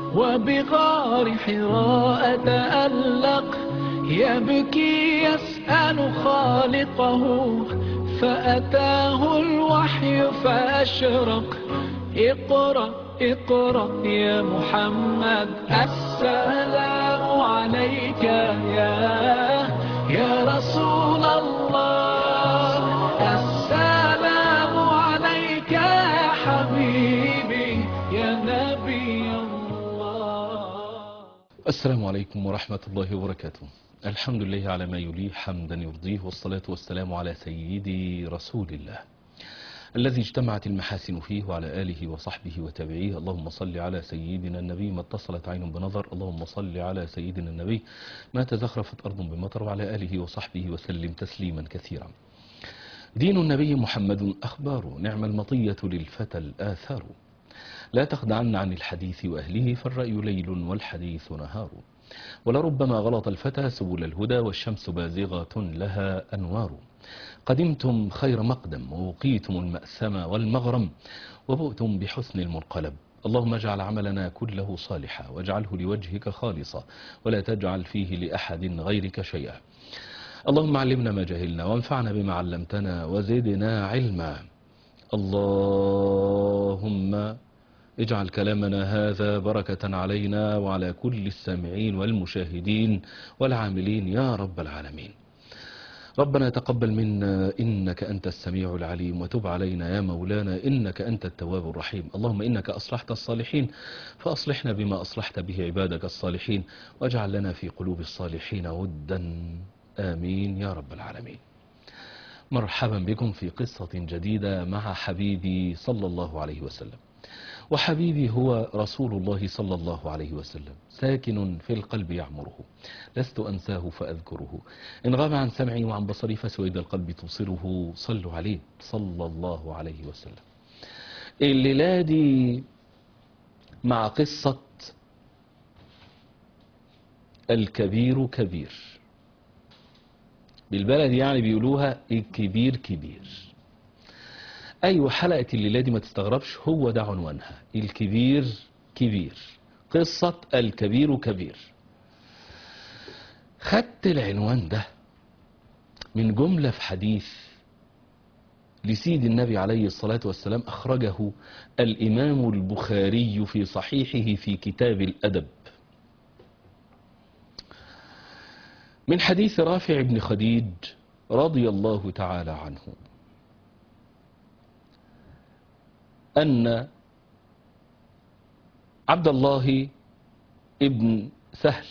وبغار حراء تألق يبكي يسأل خالقه فأتاه الوحي فأشرق اقرأ اقرأ يا محمد السلام عليك يا يا رسول الله السلام عليك يا حبيبي يا نبي الله السلام عليكم ورحمة الله وبركاته الحمد لله على ما يليه حمدا يرضيه والصلاة والسلام على سيدي رسول الله الذي اجتمعت المحاسن فيه وعلى آله وصحبه وتابعيه اللهم صل على سيدنا النبي ما اتصلت عين بنظر اللهم صل على سيدنا النبي ما تزخرفت أرض بمطر وعلى آله وصحبه وسلم تسليما كثيرا دين النبي محمد أخبار نعم المطية للفتى الآثار لا تخدعن عن الحديث وأهله فالرأي ليل والحديث نهار ولربما غلط الفتى سبل الهدى والشمس بازغة لها أنوار قدمتم خير مقدم ووقيتم المأسم والمغرم وبؤتم بحسن المنقلب اللهم اجعل عملنا كله صالحا واجعله لوجهك خالصا ولا تجعل فيه لأحد غيرك شيئا اللهم علمنا ما جهلنا وانفعنا بما علمتنا وزدنا علما اللهم اجعل كلامنا هذا بركة علينا وعلى كل السامعين والمشاهدين والعاملين يا رب العالمين ربنا تقبل منا إنك أنت السميع العليم وتب علينا يا مولانا إنك أنت التواب الرحيم اللهم إنك أصلحت الصالحين فأصلحنا بما أصلحت به عبادك الصالحين واجعل لنا في قلوب الصالحين ودا آمين يا رب العالمين مرحبا بكم في قصة جديدة مع حبيبي صلى الله عليه وسلم وحبيبي هو رسول الله صلى الله عليه وسلم ساكن في القلب يعمره لست أنساه فأذكره إن غاب عن سمعي وعن بصري فسويد القلب تبصره صلوا عليه صلى الله عليه وسلم الليلة دي مع قصة الكبير كبير بالبلد يعني بيقولوها الكبير كبير أيوة حلقة الليلة دي ما تستغربش هو ده عنوانها الكبير كبير قصة الكبير كبير خدت العنوان ده من جملة في حديث لسيد النبي عليه الصلاة والسلام أخرجه الإمام البخاري في صحيحه في كتاب الأدب من حديث رافع بن خديج رضي الله تعالى عنه أن عبد الله ابن سهل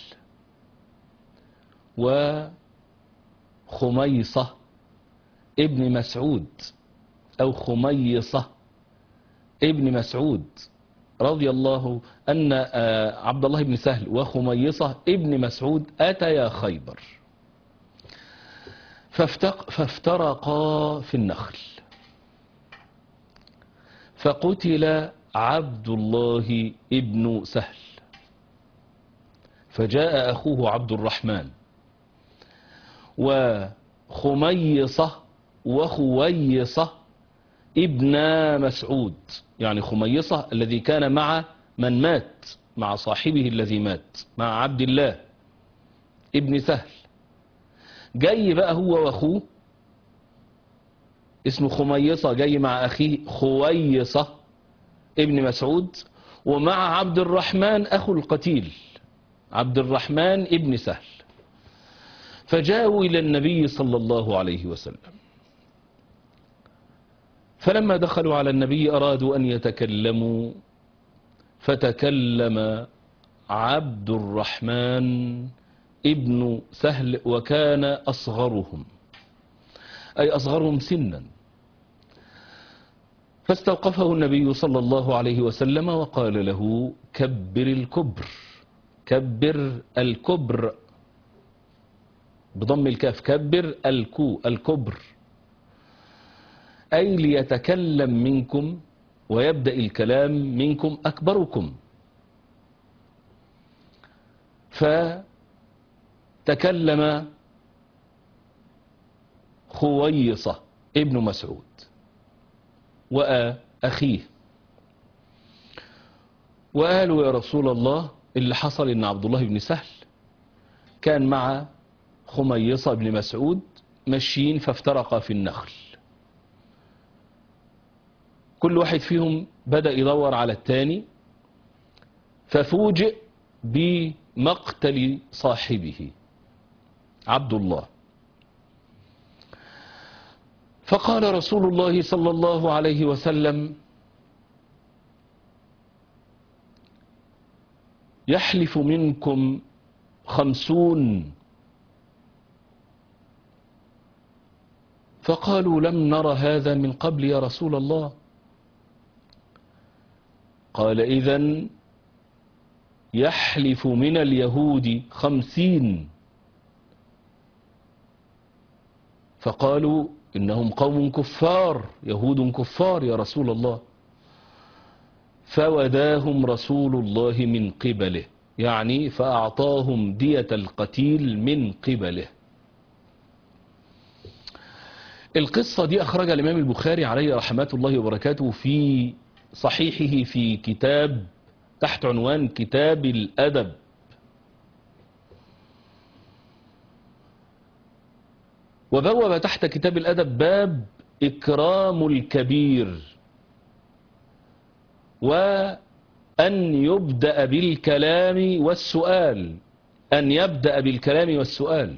وخميصة ابن مسعود أو خميصة ابن مسعود رضي الله أن عبد الله بن سهل وخميصة ابن مسعود أتيا خيبر فافترقا في النخل فقتل عبد الله ابن سهل فجاء أخوه عبد الرحمن وخميصة وخويصة ابن مسعود يعني خميصة الذي كان مع من مات مع صاحبه الذي مات مع عبد الله ابن سهل جاي بقى هو واخوه اسمه خميصة جاي مع أخيه خويصة ابن مسعود ومع عبد الرحمن أخو القتيل عبد الرحمن ابن سهل فجاءوا إلى النبي صلى الله عليه وسلم فلما دخلوا على النبي أرادوا أن يتكلموا فتكلم عبد الرحمن ابن سهل وكان أصغرهم أي أصغرهم سنا فاستوقفه النبي صلى الله عليه وسلم وقال له كبر الكبر كبر الكبر بضم الكاف كبر الكو الكبر أي ليتكلم منكم ويبدأ الكلام منكم أكبركم فتكلم خويصة ابن مسعود وأخيه وقالوا يا رسول الله اللي حصل ان عبد الله بن سهل كان مع خميصة بن مسعود ماشيين فافترقا في النخل كل واحد فيهم بدأ يدور على التاني ففوجئ بمقتل صاحبه عبد الله فقال رسول الله صلى الله عليه وسلم يحلف منكم خمسون فقالوا لم نر هذا من قبل يا رسول الله قال إذن يحلف من اليهود خمسين فقالوا إنهم قوم كفار يهود كفار يا رسول الله فوداهم رسول الله من قبله يعني فأعطاهم دية القتيل من قبله القصة دي أخرجها الإمام البخاري عليه رحمة الله وبركاته في صحيحه في كتاب تحت عنوان كتاب الأدب وبوب تحت كتاب الأدب باب إكرام الكبير وأن يبدأ بالكلام والسؤال أن يبدأ بالكلام والسؤال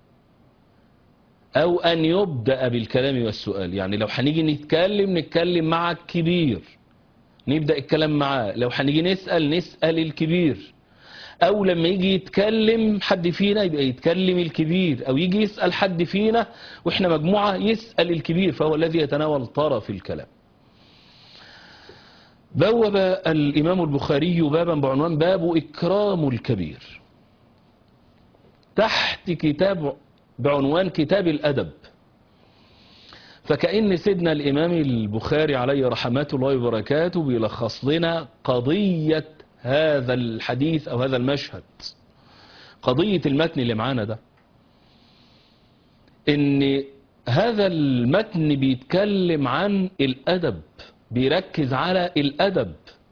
أو أن يبدأ بالكلام والسؤال يعني لو هنيجي نتكلم نتكلم مع الكبير نبدأ الكلام معاه لو هنيجي نسأل نسأل الكبير أو لما يجي يتكلم حد فينا يبقى يتكلم الكبير أو يجي يسأل حد فينا وإحنا مجموعة يسأل الكبير فهو الذي يتناول طرف الكلام بوب الإمام البخاري بابا بعنوان باب إكرام الكبير تحت كتاب بعنوان كتاب الأدب فكأن سيدنا الإمام البخاري عليه رحمة الله وبركاته بيلخص لنا قضية هذا الحديث أو هذا المشهد قضية المتن اللي معانا ده إن هذا المتن بيتكلم عن الأدب بيركز على الأدب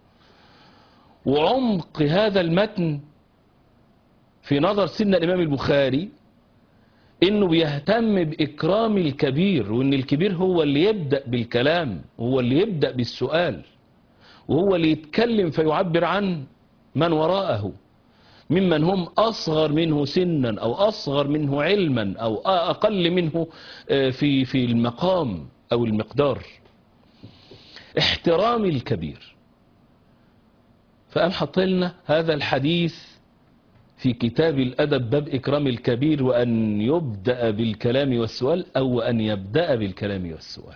وعمق هذا المتن في نظر سيدنا الإمام البخاري انه بيهتم باكرام الكبير وان الكبير هو اللي يبدأ بالكلام هو اللي يبدأ بالسؤال وهو اللي يتكلم فيعبر عن من وراءه ممن هم اصغر منه سنا او اصغر منه علما او اقل منه في في المقام او المقدار احترام الكبير فقام حط لنا هذا الحديث في كتاب الأدب باب إكرام الكبير وأن يبدأ بالكلام والسؤال أو أن يبدأ بالكلام والسؤال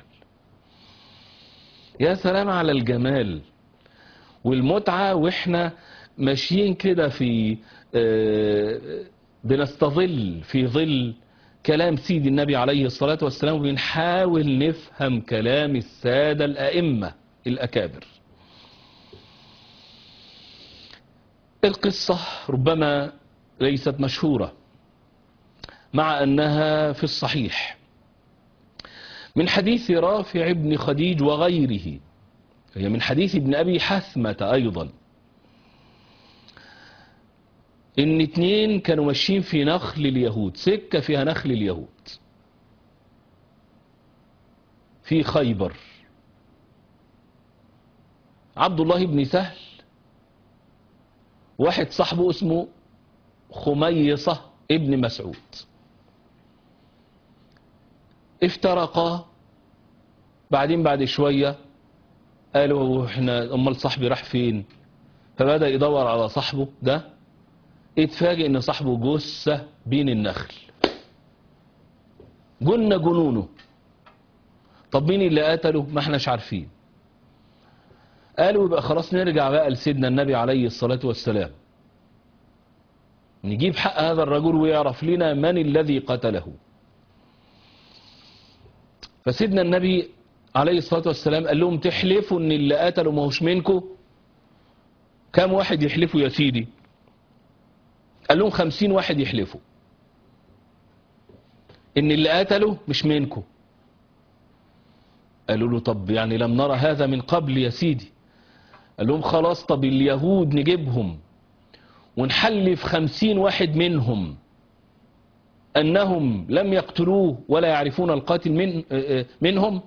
يا سلام على الجمال والمتعة وإحنا ماشيين كده في بنستظل في ظل كلام سيدي النبي عليه الصلاة والسلام وبنحاول نفهم كلام السادة الأئمة الأكابر القصة ربما ليست مشهورة مع أنها في الصحيح من حديث رافع بن خديج وغيره هي من حديث ابن أبي حثمة أيضا إن اتنين كانوا ماشيين في نخل اليهود سكة فيها نخل اليهود في خيبر عبد الله بن سهل واحد صاحبه اسمه خميصة ابن مسعود افترقا بعدين بعد شوية قالوا احنا امال صاحبي راح فين فبدأ يدور على صاحبه ده اتفاجئ ان صاحبه جثة بين النخل قلنا جنونه طب مين اللي قتله ما احناش عارفين قالوا يبقى خلاص نرجع بقى لسيدنا النبي عليه الصلاة والسلام نجيب حق هذا الرجل ويعرف لنا من الذي قتله فسيدنا النبي عليه الصلاة والسلام قال لهم تحلفوا ان اللي قتله ما هوش منكم كم واحد يحلفوا يا سيدي قال لهم خمسين واحد يحلفوا ان اللي قتله مش منكم قالوا له طب يعني لم نرى هذا من قبل يا سيدي قال لهم خلاص طب اليهود نجيبهم ونحلف خمسين واحد منهم أنهم لم يقتلوه ولا يعرفون القاتل من منهم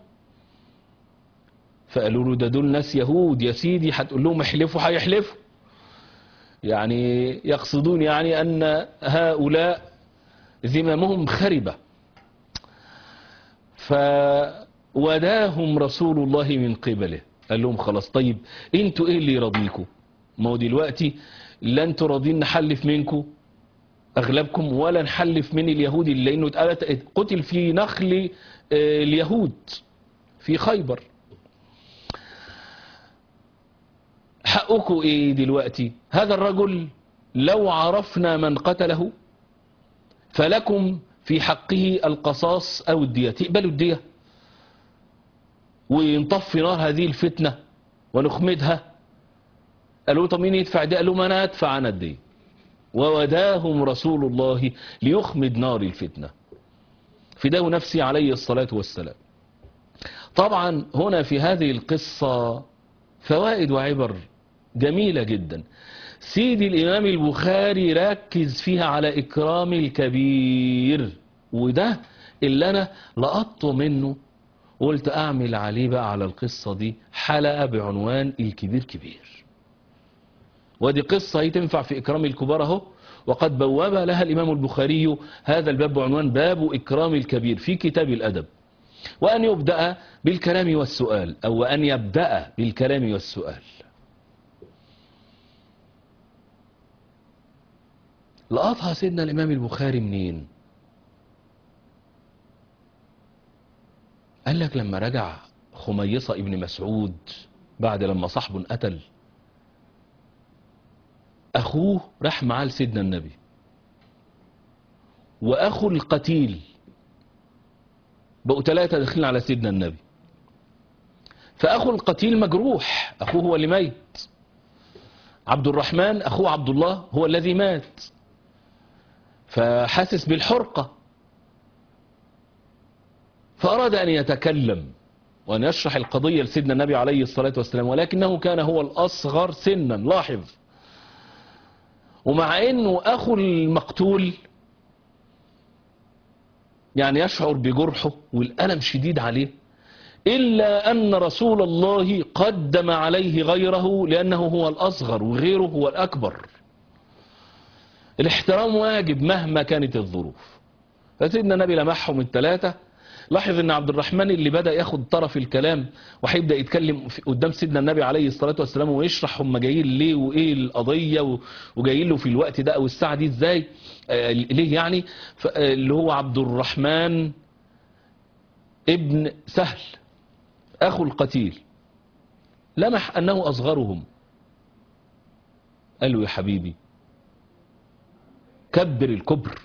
فقالوا له ده دول ناس يهود يا سيدي هتقول لهم احلفوا هيحلفوا يعني يقصدون يعني أن هؤلاء ذممهم خربة فوداهم رسول الله من قبله قال لهم خلاص طيب انتوا ايه اللي يرضيكم ما هو دلوقتي لا انتوا راضيين نحلف منكم اغلبكم ولا نحلف من اليهود اللي لانه اتقتل- قتل في نخل آه، اليهود في خيبر حقكم ايه دلوقتي هذا الرجل لو عرفنا من قتله فلكم في حقه القصاص او الدية تقبلوا الدية ونطفي نار هذه الفتنة ونخمدها قالوا طب مين يدفع دي قالوا ما انا ادفع انا الدية ووداهم رسول الله ليخمد نار الفتنة فداه نفسي عليه الصلاة والسلام طبعا هنا في هذه القصة فوائد وعبر جميلة جدا سيدي الإمام البخاري ركز فيها على إكرام الكبير وده اللي أنا لقطته منه قلت أعمل عليه بقى على القصة دي حلقة بعنوان الكبير كبير ودي قصة هي تنفع في إكرام الكبار أهو وقد بوب لها الإمام البخاري هذا الباب بعنوان باب إكرام الكبير في كتاب الأدب وأن يبدأ بالكلام والسؤال أو أن يبدأ بالكلام والسؤال لقطها سيدنا الإمام البخاري منين قال لك لما رجع خميصة ابن مسعود بعد لما صاحبه قتل أخوه راح معاه لسيدنا النبي وأخو القتيل بقوا ثلاثة داخلين على سيدنا النبي فأخو القتيل مجروح أخوه هو اللي ميت عبد الرحمن أخوه عبد الله هو الذي مات فحاسس بالحرقة فأراد أن يتكلم وأن يشرح القضية لسيدنا النبي عليه الصلاة والسلام ولكنه كان هو الأصغر سنا لاحظ ومع أنه أخو المقتول يعني يشعر بجرحه والألم شديد عليه إلا أن رسول الله قدم عليه غيره لأنه هو الأصغر وغيره هو الأكبر الاحترام واجب مهما كانت الظروف فسيدنا النبي لمحهم الثلاثة لاحظ ان عبد الرحمن اللي بدأ ياخد طرف الكلام وهيبدأ يتكلم في- قدام سيدنا النبي عليه الصلاة والسلام ويشرح هم جايين ليه وايه القضية و- وجايين له في الوقت ده او الساعة دي ازاي آه، ليه يعني ف- آه، اللي هو عبد الرحمن ابن سهل اخو القتيل لمح انه اصغرهم قال له يا حبيبي كبر الكبر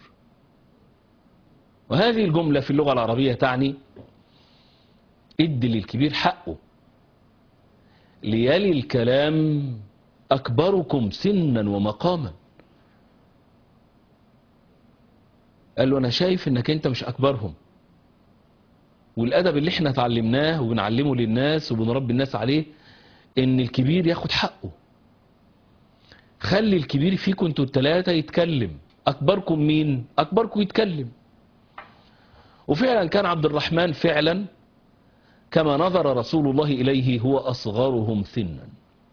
وهذه الجملة في اللغة العربية تعني ادي للكبير حقه ليلي الكلام أكبركم سنا ومقاما قال له أنا شايف إنك أنت مش أكبرهم والأدب اللي احنا اتعلمناه وبنعلمه للناس وبنربي الناس عليه إن الكبير ياخد حقه خلي الكبير فيكم انتوا التلاتة يتكلم أكبركم مين؟ أكبركم يتكلم وفعلا كان عبد الرحمن فعلا كما نظر رسول الله إليه هو أصغرهم سنا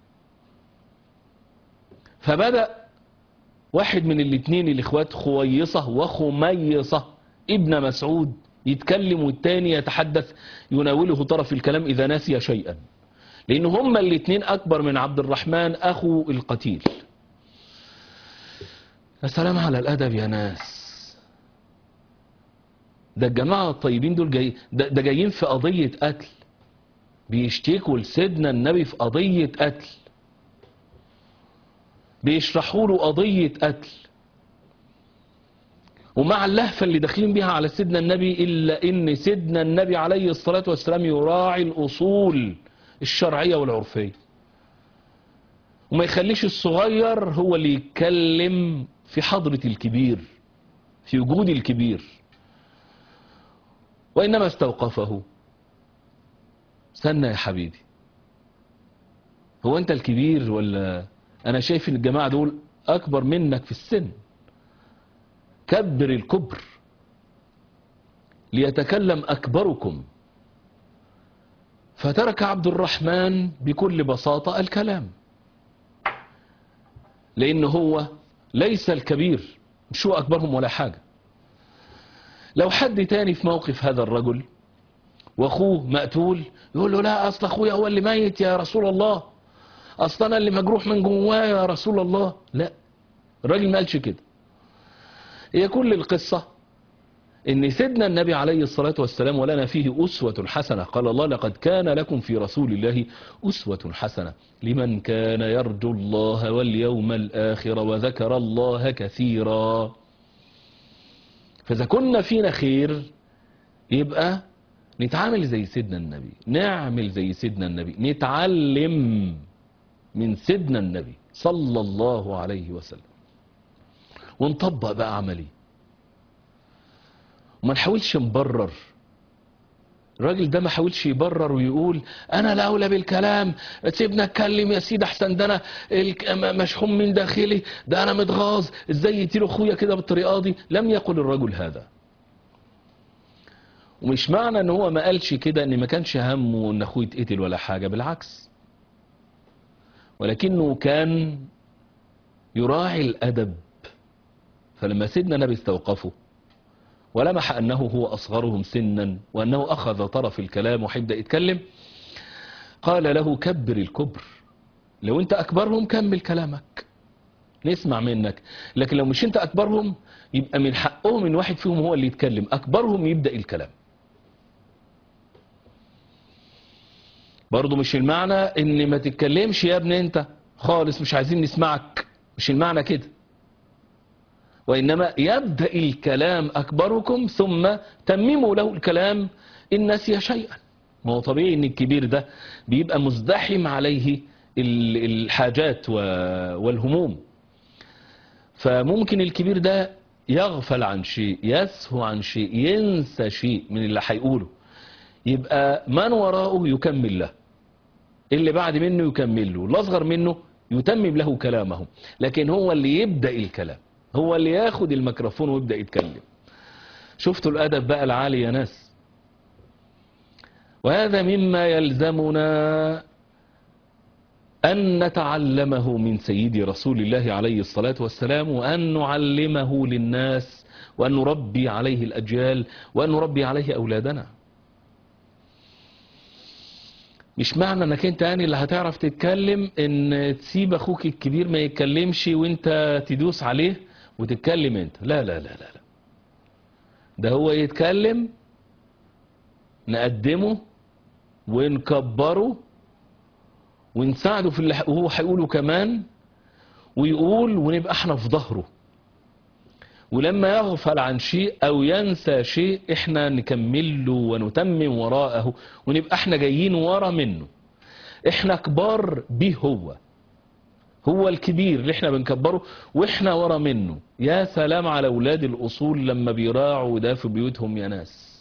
فبدأ واحد من الاثنين الإخوات خويصة وخميصة ابن مسعود يتكلم والتاني يتحدث يناوله طرف الكلام إذا نسي شيئا لأن هما الاثنين أكبر من عبد الرحمن أخو القتيل يا سلام على الأدب يا ناس ده الجماعة الطيبين دول جاي ده, ده جايين في قضية قتل بيشتكوا لسيدنا النبي في قضية قتل بيشرحوا له قضية قتل ومع اللهفة اللي داخلين بيها على سيدنا النبي إلا إن سيدنا النبي عليه الصلاة والسلام يراعي الأصول الشرعية والعرفية وما يخليش الصغير هو اللي يتكلم في حضرة الكبير في وجود الكبير وإنما استوقفه استنى يا حبيبي هو انت الكبير ولا انا شايف ان الجماعة دول اكبر منك في السن كبر الكبر ليتكلم اكبركم فترك عبد الرحمن بكل بساطة الكلام لان هو ليس الكبير مش هو اكبرهم ولا حاجة لو حد تاني في موقف هذا الرجل واخوه مقتول يقول له لا اصل اخويا هو اللي ميت يا رسول الله اصل انا اللي مجروح من جواه يا رسول الله لا الراجل ما قالش كده هي كل القصة ان سيدنا النبي عليه الصلاة والسلام ولنا فيه أسوة حسنة قال الله لقد كان لكم في رسول الله أسوة حسنة لمن كان يرجو الله واليوم الآخر وذكر الله كثيرا فإذا كنا فينا خير يبقى نتعامل زي سيدنا النبي نعمل زي سيدنا النبي نتعلم من سيدنا النبي صلى الله عليه وسلم ونطبق بقى عملي وما نحاولش نبرر الراجل ده ما حاولش يبرر ويقول انا الاولى بالكلام سيبنا اتكلم يا سيدي احسن ده انا الك- م- مشحوم من داخلي ده انا متغاظ ازاي يقتلوا اخويا كده بالطريقه دي لم يقل الرجل هذا ومش معنى ان هو ما قالش كده ان ما كانش همه ان اخوه يتقتل ولا حاجه بالعكس ولكنه كان يراعي الادب فلما سيدنا النبي استوقفه ولمح أنه هو أصغرهم سنا وأنه أخذ طرف الكلام وحيبدأ يتكلم قال له كبر الكبر لو أنت أكبرهم كمل كلامك نسمع منك لكن لو مش أنت أكبرهم يبقى من حقهم إن واحد فيهم هو اللي يتكلم أكبرهم يبدأ الكلام برضو مش المعنى إن ما تتكلمش يا ابني أنت خالص مش عايزين نسمعك مش المعنى كده وإنما يبدأ الكلام أكبركم ثم تمموا له الكلام إن نسي شيئا ما هو طبيعي إن الكبير ده بيبقى مزدحم عليه ال- الحاجات و- والهموم فممكن الكبير ده يغفل عن شيء يسهو عن شيء ينسى شيء من اللي هيقوله يبقى من وراءه يكمل له اللي بعد منه يكمل له الأصغر منه يتمم له كلامه لكن هو اللي يبدأ الكلام هو اللي ياخد الميكروفون ويبدأ يتكلم شفتوا الأدب بقى العالي يا ناس وهذا مما يلزمنا أن نتعلمه من سيدي رسول الله عليه الصلاة والسلام وأن نعلمه للناس وأن نربي عليه الأجيال وأن نربي عليه أولادنا مش معنى انك انت يعني اللي هتعرف تتكلم ان تسيب اخوك الكبير ما يتكلمش وانت تدوس عليه وتتكلم انت لا لا لا لا, لا. ده هو يتكلم نقدمه ونكبره ونساعده في اللي هو هيقوله كمان ويقول ونبقى احنا في ظهره ولما يغفل عن شيء او ينسى شيء احنا نكمل له ونتمم وراءه ونبقى احنا جايين ورا منه احنا كبار به هو هو الكبير اللي احنا بنكبره واحنا ورا منه يا سلام على اولاد الاصول لما بيراعوا ده في بيوتهم يا ناس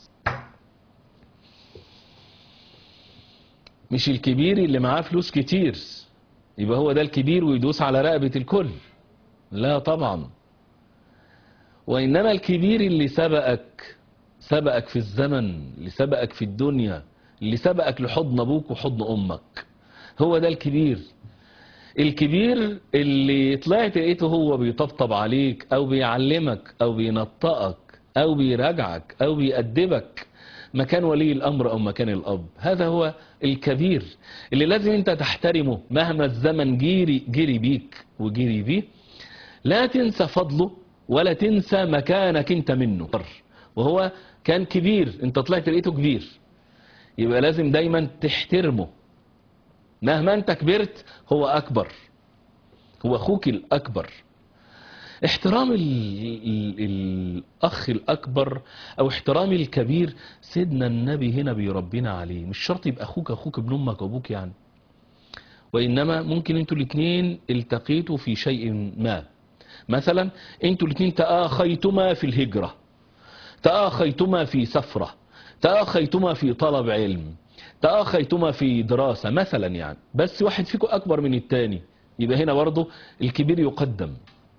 مش الكبير اللي معاه فلوس كتير يبقى هو ده الكبير ويدوس على رقبة الكل لا طبعا وإنما الكبير اللي سبقك سبقك في الزمن اللي سبقك في الدنيا اللي سبقك لحضن أبوك وحضن أمك هو ده الكبير الكبير اللي طلعت لقيته هو بيطبطب عليك أو بيعلمك أو بينطقك أو بيراجعك أو بيأدبك مكان ولي الأمر أو مكان الأب هذا هو الكبير اللي لازم أنت تحترمه مهما الزمن جيري جري بيك وجري بيه لا تنسى فضله ولا تنسى مكانك انت منه وهو كان كبير انت طلعت لقيته كبير يبقى لازم دايما تحترمه مهما انت كبرت هو اكبر هو اخوك الاكبر احترام ال ال الاخ الاكبر او احترام الكبير سيدنا النبي هنا بيربينا عليه مش شرط يبقى اخوك اخوك ابن امك وابوك يعني وانما ممكن انتوا الاثنين التقيتوا في شيء ما مثلا انتوا الاثنين تآخيتما في الهجرة تآخيتما في سفرة تآخيتما في طلب علم تأخيتما في دراسة مثلا يعني بس واحد فيكم أكبر من التاني يبقى هنا برضه الكبير يقدم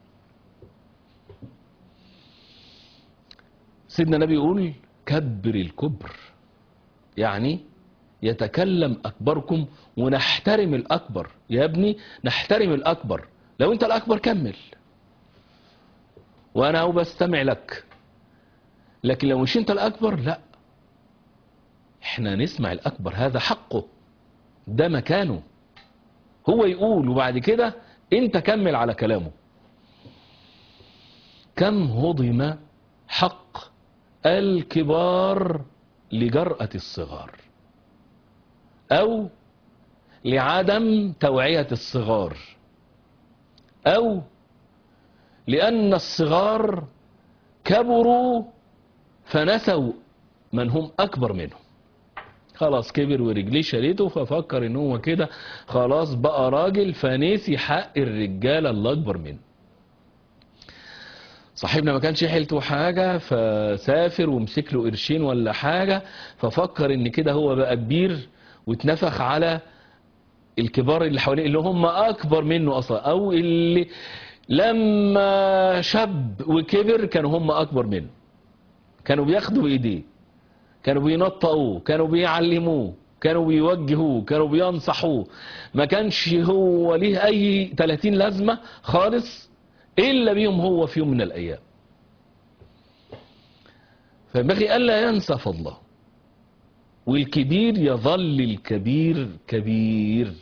سيدنا النبي يقول كبر الكبر يعني يتكلم أكبركم ونحترم الأكبر يا ابني نحترم الأكبر لو أنت الأكبر كمل وأنا أهو بستمع لك لكن لو مش أنت الأكبر لا احنا نسمع الأكبر هذا حقه ده مكانه هو يقول وبعد كده انت كمل على كلامه كم هضم حق الكبار لجرأة الصغار أو لعدم توعية الصغار أو لأن الصغار كبروا فنسوا من هم أكبر منهم خلاص كبر ورجليه شالته ففكر ان هو كده خلاص بقى راجل فنسي حق الرجاله اللي اكبر منه صاحبنا ما كانش حيلته حاجة فسافر ومسك له قرشين ولا حاجة ففكر ان كده هو بقى كبير واتنفخ على الكبار اللي حواليه اللي هم اكبر منه اصلا او اللي لما شاب وكبر كانوا هم اكبر منه كانوا بياخدوا بايديه كانوا بينطقوه كانوا بيعلموه كانوا بيوجهوه كانوا بينصحوه ما كانش هو ليه اي 30 لازمة خالص الا بيهم هو في يوم من الايام فينبغي الا ينسى فضله والكبير يظل الكبير كبير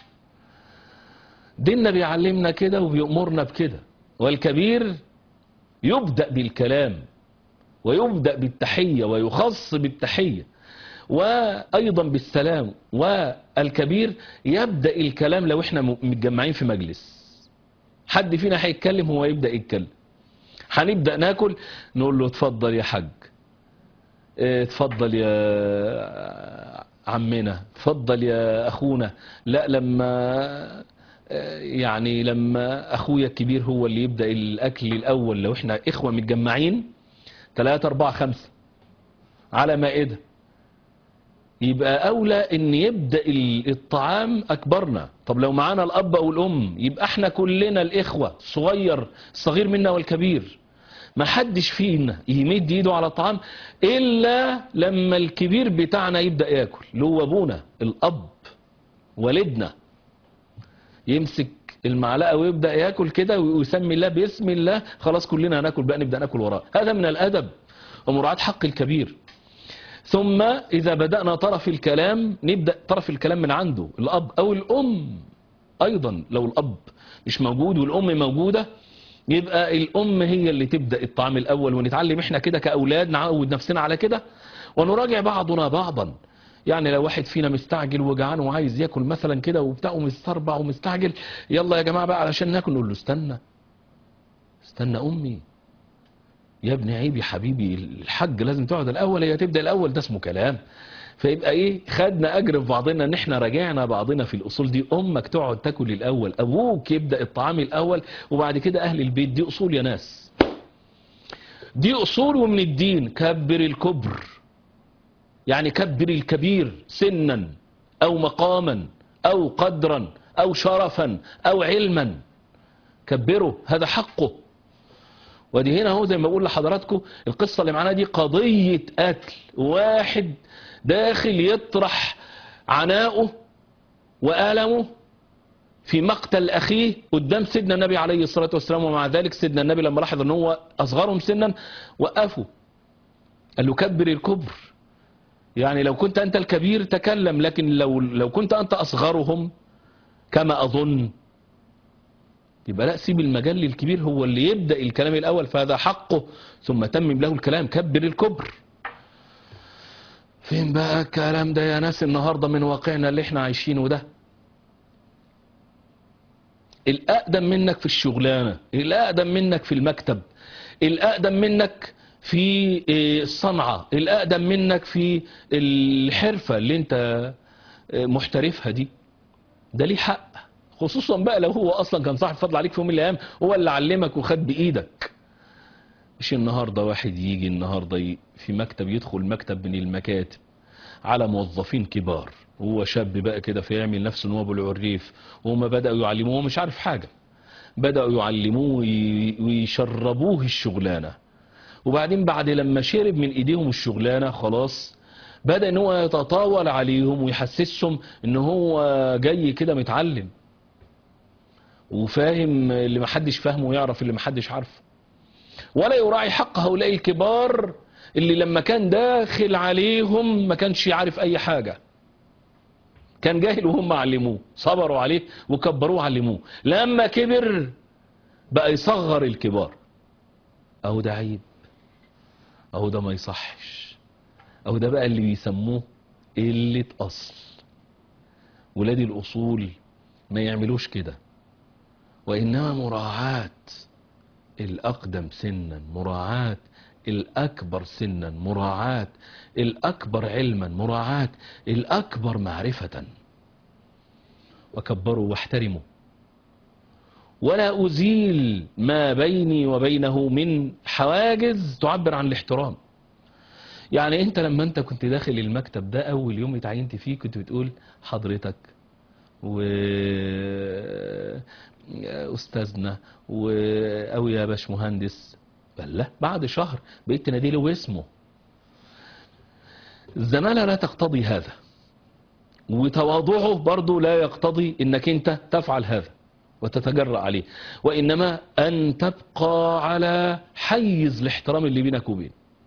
ديننا بيعلمنا كده وبيأمرنا بكده والكبير يبدأ بالكلام ويبدأ بالتحية ويخص بالتحية وأيضا بالسلام والكبير يبدأ الكلام لو احنا متجمعين في مجلس حد فينا هيتكلم هو يبدأ يتكلم هنبدأ ناكل نقول له اتفضل يا حاج اه، اتفضل يا عمنا اتفضل يا اخونا لا لما اه، يعني لما اخويا الكبير هو اللي يبدأ الاكل الاول لو احنا اخوة متجمعين ثلاثة أربعة خمسة على مائدة يبقى أولى إن يبدأ ال- الطعام أكبرنا طب لو معانا الأب أو الأم يبقى احنا كلنا الإخوة صغير الصغير منا والكبير ما حدش فينا يمد ايده على الطعام إلا لما الكبير بتاعنا يبدأ ياكل اللي هو أبونا الأب والدنا يمسك المعلقة ويبدأ ياكل كده ويسمي الله باسم الله خلاص كلنا هناكل بقى نبدأ ناكل وراه هذا من الأدب ومراعاة حق الكبير ثم إذا بدأنا طرف الكلام نبدأ طرف الكلام من عنده الأب أو الأم أيضا لو الأب مش موجود والأم موجودة يبقى الأم هي اللي تبدأ الطعام الأول ونتعلم إحنا كده كأولاد نعود نفسنا على كده ونراجع بعضنا بعضا يعني لو واحد فينا مستعجل وجعان وعايز ياكل مثلا كده وبتاع ومستربع ومستعجل يلا يا جماعة بقى علشان ناكل نقول له استنى استنى أمي يا ابني عيب يا حبيبي الحج لازم تقعد الأول هي تبدأ الأول ده اسمه كلام فيبقى ايه خدنا اجر في بعضنا ان احنا راجعنا بعضنا في الاصول دي امك تقعد تاكل الاول ابوك يبدا الطعام الاول وبعد كده اهل البيت دي اصول يا ناس دي اصول ومن الدين كبر الكبر يعني كبر الكبير سنا او مقاما او قدرا او شرفا او علما كبره هذا حقه ودي هنا هو زي ما بقول لحضراتكم القصة اللي معانا دي قضية قتل واحد داخل يطرح عناؤه وألمه في مقتل أخيه قدام سيدنا النبي عليه الصلاة والسلام ومع ذلك سيدنا النبي لما لاحظ أن هو أصغرهم سنا وقفوا قال له كبر الكبر يعني لو كنت أنت الكبير تكلم لكن لو, لو كنت أنت أصغرهم كما أظن يبقى لا سيب المجال للكبير هو اللي يبدأ الكلام الأول فهذا حقه ثم تمم له الكلام كبر الكبر فين بقى الكلام ده يا ناس النهاردة من واقعنا اللي احنا عايشينه ده الأقدم منك في الشغلانة الأقدم منك في المكتب الأقدم منك في الصنعة الأقدم منك في الحرفة اللي انت محترفها دي ده ليه حق خصوصا بقى لو هو اصلا كان صاحب فضل عليك في يوم من الايام هو اللي علمك وخد بايدك مش النهارده واحد يجي النهارده ي- في مكتب يدخل مكتب من المكاتب على موظفين كبار هو شاب بقى كده فيعمل نفسه ان هو ابو العريف وهم بدأوا يعلموه هو مش عارف حاجة بدأوا يعلموه وي- ويشربوه الشغلانة وبعدين بعد لما شرب من ايديهم الشغلانة خلاص بدأ ان هو يتطاول عليهم ويحسسهم ان هو جاي كده متعلم وفاهم اللي محدش فاهمه ويعرف اللي محدش عارفه ولا يراعي حق هؤلاء الكبار اللي لما كان داخل عليهم ما كانش عارف اي حاجة كان جاهل وهم علموه صبروا عليه وكبروه وعلموه لما كبر بقى يصغر الكبار اهو ده عيب اهو ده ما يصحش اهو ده بقى اللي بيسموه قلة اصل ولاد الاصول ما يعملوش كده وانما مراعاة الأقدم سنا مراعاة الأكبر سنا مراعاة الأكبر علما مراعاة الأكبر معرفة وكبروا واحترموا ولا أزيل ما بيني وبينه من حواجز تعبر عن الاحترام يعني انت لما انت كنت داخل المكتب ده اول يوم اتعينت فيه كنت بتقول حضرتك و استاذنا و... او يا باش مهندس بل لا بعد شهر بقيت تناديله باسمه الزمالة لا تقتضي هذا وتواضعه برضه لا يقتضي انك انت تفعل هذا وتتجرأ عليه وانما ان تبقى على حيز الاحترام اللي بينك وبينه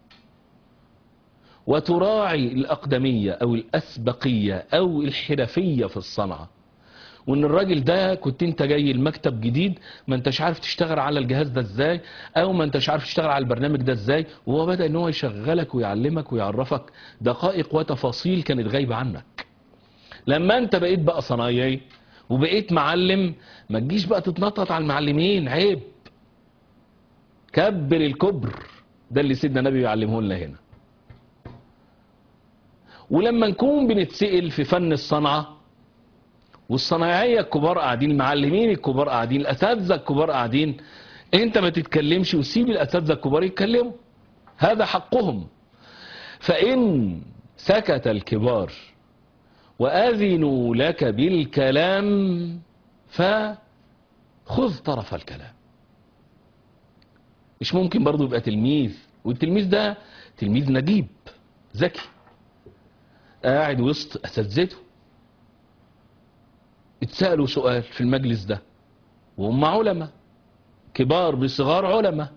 وتراعي الأقدمية أو الأسبقية أو الحرفية في الصنعة وان الراجل ده كنت انت جاي المكتب جديد ما انتش عارف تشتغل على الجهاز ده ازاي او ما انتش عارف تشتغل على البرنامج ده ازاي وهو بدأ ان هو يشغلك ويعلمك ويعرفك دقائق وتفاصيل كانت غايبة عنك لما انت بقيت بقى صنايعي وبقيت معلم ما تجيش بقى تتنطط على المعلمين عيب كبر الكبر ده اللي سيدنا النبي يعلمه لنا هنا ولما نكون بنتسأل في فن الصنعة والصنايعية الكبار قاعدين المعلمين الكبار قاعدين الأساتذة الكبار قاعدين انت ما تتكلمش وسيب الأساتذة الكبار يتكلموا هذا حقهم فإن سكت الكبار وأذنوا لك بالكلام فخذ طرف الكلام مش ممكن برضو يبقى تلميذ والتلميذ ده تلميذ نجيب ذكي قاعد وسط أساتذته اتسألوا سؤال في المجلس ده وهم علماء كبار بصغار علماء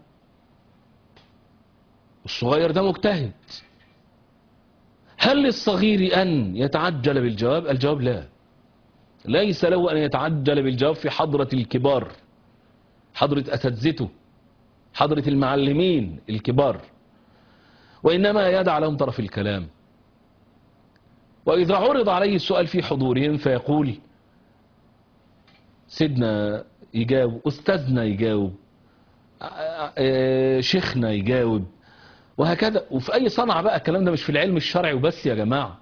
الصغير ده مجتهد هل للصغير أن يتعجل بالجواب الجواب لا ليس له أن يتعجل بالجواب في حضرة الكبار حضرة أساتذته حضرة المعلمين الكبار وإنما يدع لهم طرف الكلام وإذا عرض عليه السؤال في حضورهم فيقول سيدنا يجاوب أستاذنا يجاوب شيخنا يجاوب وهكذا وفي أي صنعة بقى الكلام ده مش في العلم الشرعي وبس يا جماعة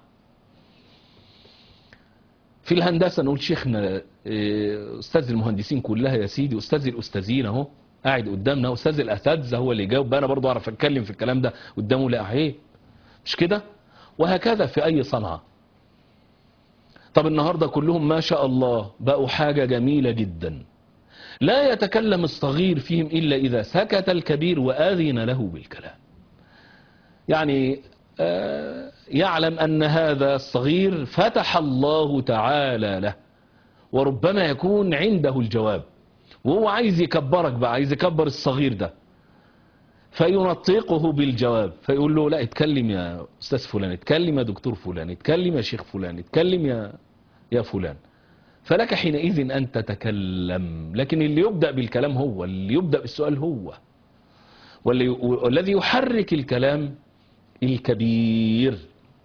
في الهندسة نقول شيخنا أستاذ المهندسين كلها يا سيدي أستاذ الأستاذين أهو قاعد قدامنا أستاذ الأساتذة هو اللي يجاوب أنا برضو أعرف أتكلم في الكلام ده قدامه لا عيب مش كده وهكذا في أي صنعة طب النهاردة كلهم ما شاء الله بقوا حاجة جميلة جدا لا يتكلم الصغير فيهم إلا إذا سكت الكبير وآذن له بالكلام يعني يعلم أن هذا الصغير فتح الله تعالى له وربما يكون عنده الجواب وهو عايز يكبرك بقى عايز يكبر الصغير ده فينطقه بالجواب فيقول له لا اتكلم يا أستاذ فلان اتكلم يا دكتور فلان اتكلم يا شيخ فلان اتكلم يا يا فلان فلك حينئذ أن تتكلم لكن اللي يبدأ بالكلام هو اللي يبدأ بالسؤال هو والذي يحرك الكلام الكبير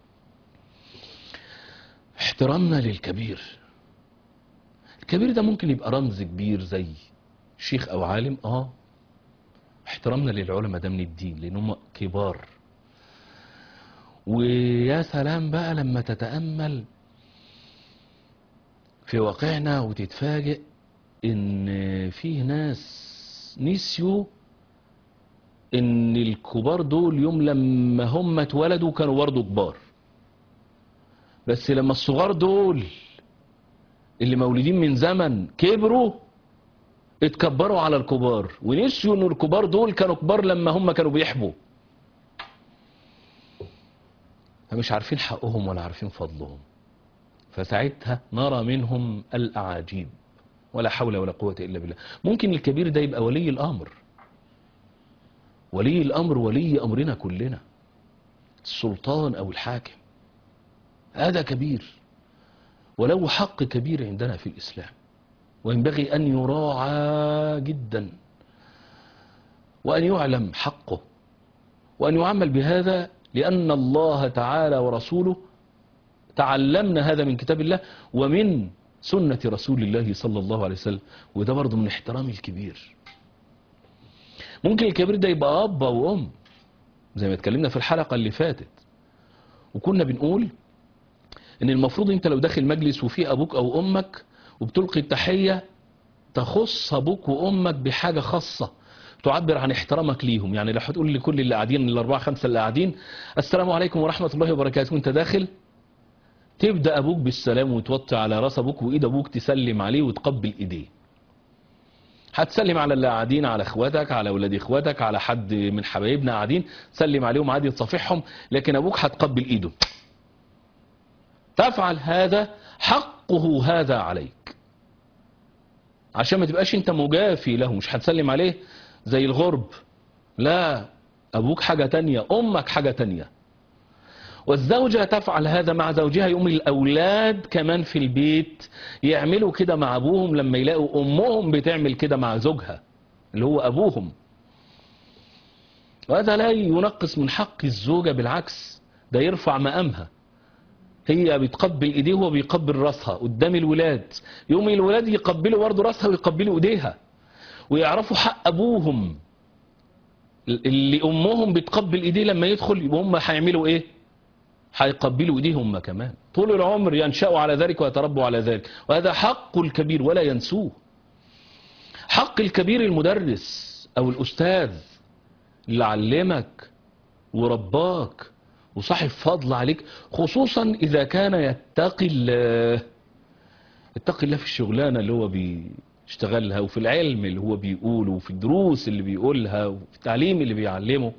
احترامنا للكبير الكبير ده ممكن يبقى رمز كبير زي شيخ أو عالم اه احترامنا للعلماء ده من الدين لأنهم كبار ويا سلام بقى لما تتأمل في واقعنا وتتفاجئ ان فيه ناس نسيوا ان الكبار دول يوم لما هم اتولدوا كانوا برضه كبار بس لما الصغار دول اللي مولودين من زمن كبروا اتكبروا على الكبار ونسيوا ان الكبار دول كانوا كبار لما هم كانوا بيحبوا فمش عارفين حقهم ولا عارفين فضلهم فساعتها نرى منهم الأعاجيب ولا حول ولا قوة إلا بالله ممكن الكبير ده يبقى ولي الأمر ولي الأمر ولي أمرنا كلنا السلطان أو الحاكم هذا كبير وله حق كبير عندنا في الإسلام وينبغي أن يراعى جدا وأن يعلم حقه وأن يعمل بهذا لأن الله تعالى ورسوله تعلمنا هذا من كتاب الله ومن سنة رسول الله صلى الله عليه وسلم وده برضه من احترام الكبير ممكن الكبير ده يبقى أب أو أم زي ما اتكلمنا في الحلقة اللي فاتت وكنا بنقول ان المفروض انت لو داخل مجلس وفيه ابوك او امك وبتلقي التحية تخص ابوك وامك بحاجة خاصة تعبر عن احترامك ليهم يعني لو هتقول لكل اللي قاعدين الاربعة خمسة اللي قاعدين السلام عليكم ورحمة الله وبركاته وانت داخل تبدأ ابوك بالسلام وتوطي على راس ابوك وايد ابوك تسلم عليه وتقبل ايديه هتسلم على اللي قاعدين على اخواتك على اولاد اخواتك على حد من حبايبنا قاعدين تسلم عليهم عادي تصافحهم لكن ابوك هتقبل ايده تفعل هذا حقه هذا عليك عشان ما تبقاش انت مجافي له مش هتسلم عليه زي الغرب لا ابوك حاجة تانية امك حاجة تانية والزوجة تفعل هذا مع زوجها يوم الأولاد كمان في البيت يعملوا كده مع أبوهم لما يلاقوا أمهم بتعمل كده مع زوجها اللي هو أبوهم وهذا لا ينقص من حق الزوجة بالعكس ده يرفع مقامها هي بتقبل ايديه وهو بيقبل راسها قدام الولاد يوم الولاد يقبلوا برضه راسها ويقبلوا ايديها ويعرفوا حق ابوهم اللي امهم بتقبل ايديه لما يدخل يبقى هم هيعملوا ايه هيقبلوا ايديهم هم كمان طول العمر ينشأوا على ذلك ويتربوا على ذلك وهذا حق الكبير ولا ينسوه حق الكبير المدرس او الاستاذ اللي علمك ورباك وصاحب فضل عليك خصوصا إذا كان يتقي الله يتقي الله في الشغلانة اللي هو بيشتغلها وفي العلم اللي هو بيقوله وفي الدروس اللي بيقولها وفي التعليم اللي بيعلمه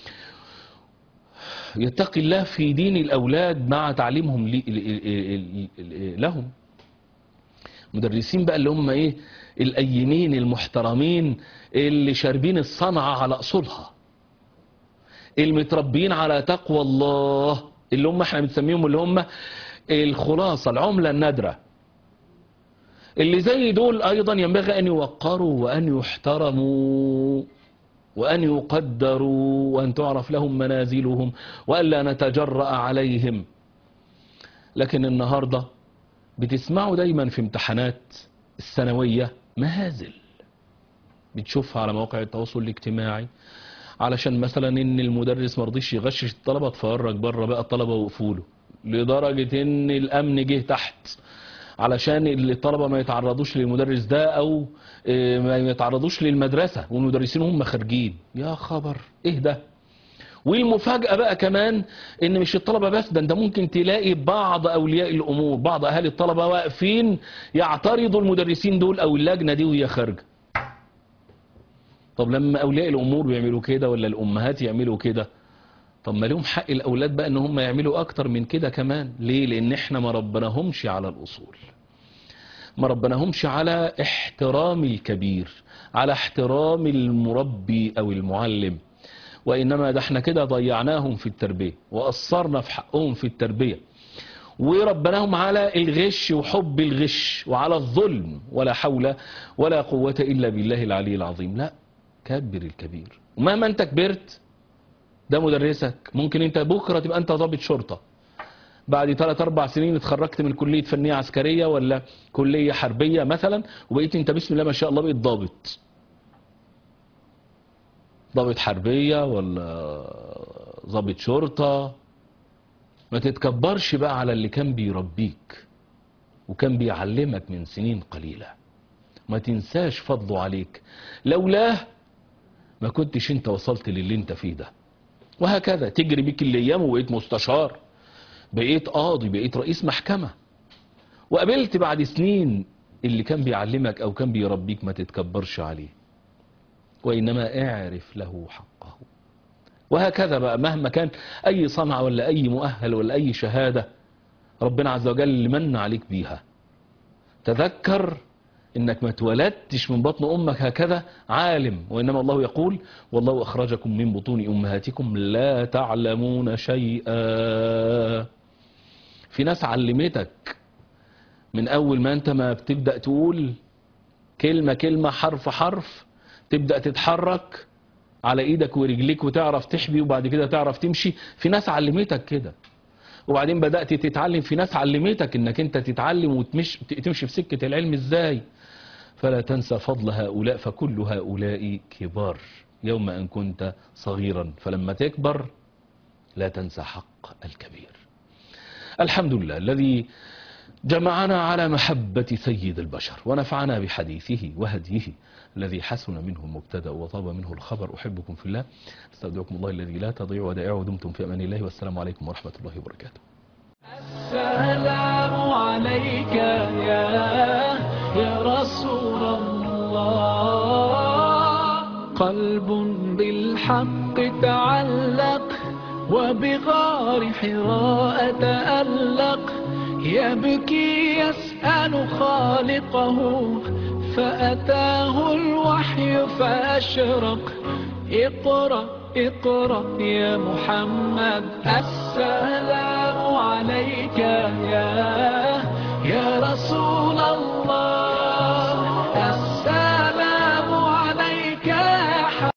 يتقي الله في دين الأولاد مع تعليمهم لهم مدرسين بقى اللي هم ايه الأيمين المحترمين اللي شاربين الصنعة على أصولها المتربيين على تقوى الله اللي هم احنا بنسميهم اللي هم الخلاصة العملة النادرة اللي زي دول ايضا ينبغي ان يوقروا وان يحترموا وان يقدروا وان تعرف لهم منازلهم والا نتجرأ عليهم لكن النهاردة بتسمعوا دايما في امتحانات السنوية مهازل بتشوفها على مواقع التواصل الاجتماعي علشان مثلا ان المدرس مرضيش يغشش الطلبه اتفرج بره بقى الطلبه وقفوا له لدرجه ان الامن جه تحت علشان الطلبه ما يتعرضوش للمدرس ده او ما يتعرضوش للمدرسه والمدرسين هم خارجين يا خبر ايه ده والمفاجأة بقى كمان ان مش الطلبة بس ده انت ممكن تلاقي بعض اولياء الامور بعض اهالي الطلبة واقفين يعترضوا المدرسين دول او اللجنة دي وهي خارجه طب لما اولياء الامور بيعملوا كده ولا الامهات يعملوا كده طب ما لهم حق الاولاد بقى ان هم يعملوا اكتر من كده كمان ليه لان احنا ما ربناهمش على الاصول ما ربناهمش على احترام الكبير على احترام المربي او المعلم وانما ده احنا كده ضيعناهم في التربيه وقصرنا في حقهم في التربيه وربناهم على الغش وحب الغش وعلى الظلم ولا حول ولا قوه الا بالله العلي العظيم لا كبر الكبير ومهما انت كبرت ده مدرسك ممكن انت بكرة تبقى انت ضابط شرطة بعد 3 4 سنين اتخرجت من كلية فنية عسكرية ولا كلية حربية مثلا وبقيت انت بسم الله ما شاء الله بقيت ضابط ضابط حربية ولا ضابط شرطة ما تتكبرش بقى على اللي كان بيربيك وكان بيعلمك من سنين قليلة ما تنساش فضله عليك لولاه ما كنتش انت وصلت للي انت فيه ده وهكذا تجري بيك الايام وبقيت مستشار بقيت قاضي بقيت رئيس محكمة وقابلت بعد سنين اللي كان بيعلمك او كان بيربيك ما تتكبرش عليه وانما اعرف له حقه وهكذا بقى مهما كان اي صنعة ولا اي مؤهل ولا اي شهادة ربنا عز وجل من عليك بيها تذكر انك ما اتولدتش من بطن امك هكذا عالم وانما الله يقول والله اخرجكم من بطون امهاتكم لا تعلمون شيئا في ناس علمتك من اول ما انت ما بتبدأ تقول كلمة كلمة حرف حرف تبدأ تتحرك على ايدك ورجليك وتعرف تحبي وبعد كده تعرف تمشي في ناس علمتك كده وبعدين بدأت تتعلم في ناس علمتك انك انت تتعلم وتمشي تمشي في سكة العلم ازاي فلا تنسى فضل هؤلاء فكل هؤلاء كبار يوم أن كنت صغيرا فلما تكبر لا تنسى حق الكبير الحمد لله الذي جمعنا على محبة سيد البشر ونفعنا بحديثه وهديه الذي حسن منه المبتدا وطاب منه الخبر أحبكم في الله استودعكم الله الذي لا تضيع ودائعه ودمتم في أمان الله والسلام عليكم ورحمة الله وبركاته السلام عليك يا يا رسول الله قلب بالحق تعلق وبغار حراء تألق يبكي يسأل خالقه فأتاه الوحي فأشرق اقرأ اقرأ يا محمد السلام عليك يا